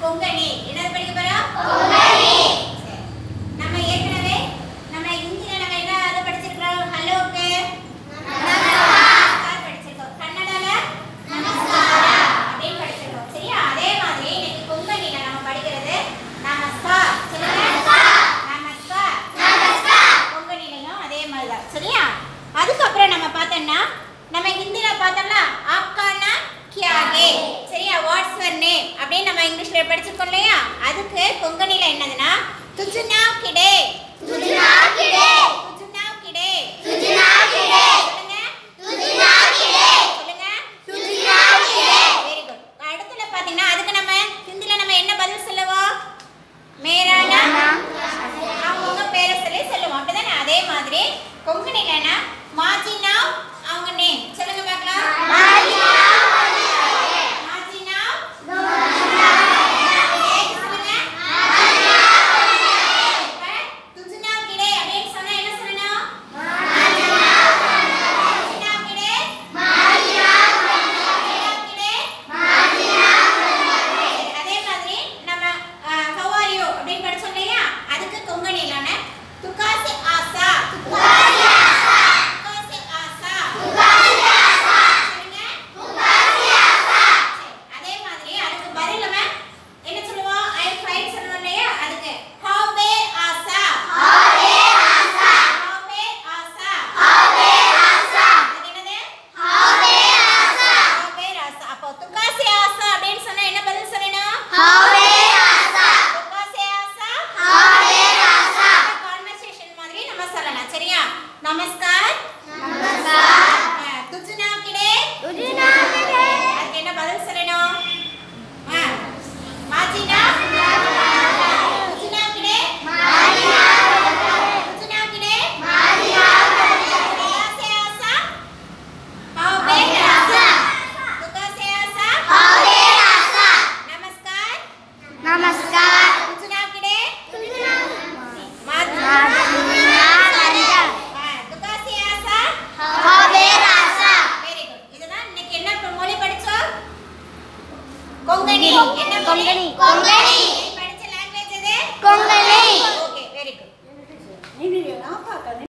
கொங்கணி என்னது படிக்க போறோம் கொங்கணி நம்ம ஏற்கனவே நம்ம இந்தியில நம்ம என்ன அது படிச்சிருக்கோம் ஹலோக்கு நமஸ்கார் படிச்சிருக்கோம் கன்னடால நமஸ்காரம் அப்படின்னு படிச்சிருக்கோம் சரியா அதே மாதிரி இன்னைக்கு கொங்கணில நம்ம படிக்கிறது நமஸ்கார் சொல்லுங்க நமஸ்கார் நமஸ்கார் கொங்கணிலையும் அதே மாதிரி தான் சரியா அதுக்கப்புறம் நம்ம பார்த்தோம்னா நம்ம ஹிந்தில பார்த்தோம்ல ஆப்கானா கியா ஹே சரியா வாட்ஸ் யுவர் நேம் அப்படின்னு நம்ம இங்கிலீஷ்ல படிச்சிருக்கோம் இல்லையா அதுக்கு கொங்கணில என்னதுன்னா துஜுனாவ் கிடே துஜுனாவ் கிடே. துஜுனாவ் கிடே துஜுனாவ் கிடே. சொல்லுங்க துஜுனாவ் கிடே. சொல்லுங்க துஜுனாவ் கிடே. வெரி குட் அடுத்துல பாத்தீங்கன்னா அதுக்கு நம்ம ஹிந்தில நம்ம என்ன பதில் சொல்லுவோம் மேரா நாம் அவங்கவுங்க பேரை சொல்லி சொல்லுவோம் அப்படிதானே அதே மாதிரி கொங்கணிலனா மாஜி நாவ் அவங்க நேம் சொல்லுங்க பார்க்கலாம் மாஜி நாவ் ஏய், சொல்லுங்க இப்ப துஜுனாவ் கிடே அப்படின்னு சொன்னா என்ன சொல்லணும் துஜுனாவ் கிடே துஜுனாவ் கிடே அதே மாதிரி நம்ம ஹவ் ஆர் யூ அப்படின்னு படிச்சோம் இல்லையா அதுக்கு கொங்கணிலான துகாசி ஆசா துகாசி ஆசா சொல்லுங்க சரி, அதே மாதிரி அதுக்கு பதில் நம்ம என்ன சொல்லுவோம் ஐ ஃபைட் சொல்லுவோம் இல்லையா அதுக்கு ஹவ் பே ஆசா ஹவ் பே ஆசா அது என்னது ஹவ் பே ஆசா அப்போ துகாசி ஆசா அப்படின்னு சொன்னா என்ன பதில் சொல்லணும் துகாசி ஆசா கான்வர்சேஷன் மாதிரி நம்ம சொல்லலாம் சரியா நமஸ்கார் அஹ், துஜுனா கிடே அதுக்கு என்ன பதில் சொல்லணும் ஆ, மாஜினா துஜுனா கிடே துஜுனா கிடே துகாசி ஆசா ஹவ் பே ஆசா துகாசி ஆசா நமஸ்கார் नमस्कार துஜுனா கிடே துகாசி ஆசா வெரி குட் இதுதான் இன்னைக்கு என்ன இப்ப மொழி படிச்சோம் கொங்கணி என்ன மொழி கொங்கணி. கொங்கணி. நீ படிச்ச லாங்குவேஜ் எது கொங்கணி. ஓ